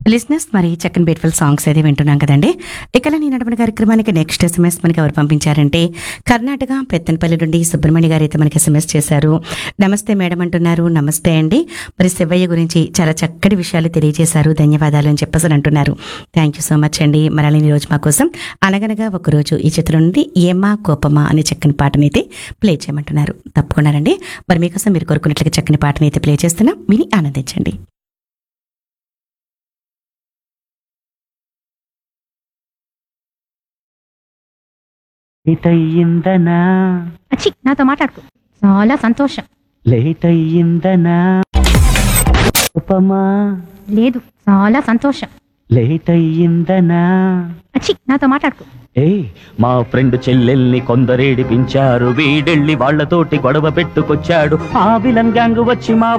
లిస్నెస్ మరి చక్కని beautiful songs అయితే వింటున్నాం కదండి ఇక నేను నడపని కార్యక్రమానికి నెక్స్ట్ ఎస్ఎంఎస్ మనకి ఎవరు పంపించారంటే కర్ణాటక పెత్తనపల్లి నుండి సుబ్రహ్మణ్య గారు అయితే మనకి ఎస్ఎంఎస్ చేశారు నమస్తే మేడం అంటున్నారు నమస్తే అండి మరి శివయ్య గురించి చాలా చక్కటి విషయాలు తెలియజేశారు ధన్యవాదాలు అని చెప్పేసి అంటున్నారు థ్యాంక్ యూ సో మచ్ అండి మరి అలానే ఈ రోజు మా కోసం అనగనగా ఒకరోజు ఈ చిత్రం నుండి ఏమా కోపమా అనే చక్కని పాటనైతే ప్లే చేయమంటున్నారు తప్పకుండా రండి మరి మీకోసం మీరు కోరుకున్నట్లుగా చక్కని పాటనైతే ప్లే చేస్తున్నాం విని ఆనందించండి లేట్ అయ్యిందనా అచ్చి నాతో మాట్లాడుకో చాలా సంతోషం లేట్ అయ్యిందనా ఉపమా లేదు చాలా సంతోషం లేట్ అయ్యిందనా అచ్చి నాతో మాట్లాడుకో ఏ మా ఫ్రెండ్ చెల్లెల్ని కొందరేడిపించారు వీడెళ్ళి వాళ్ళతోటి గొడవ పెట్టుకొచ్చాడు ఆ విలన్ గ్యాంగ్ వచ్చి మా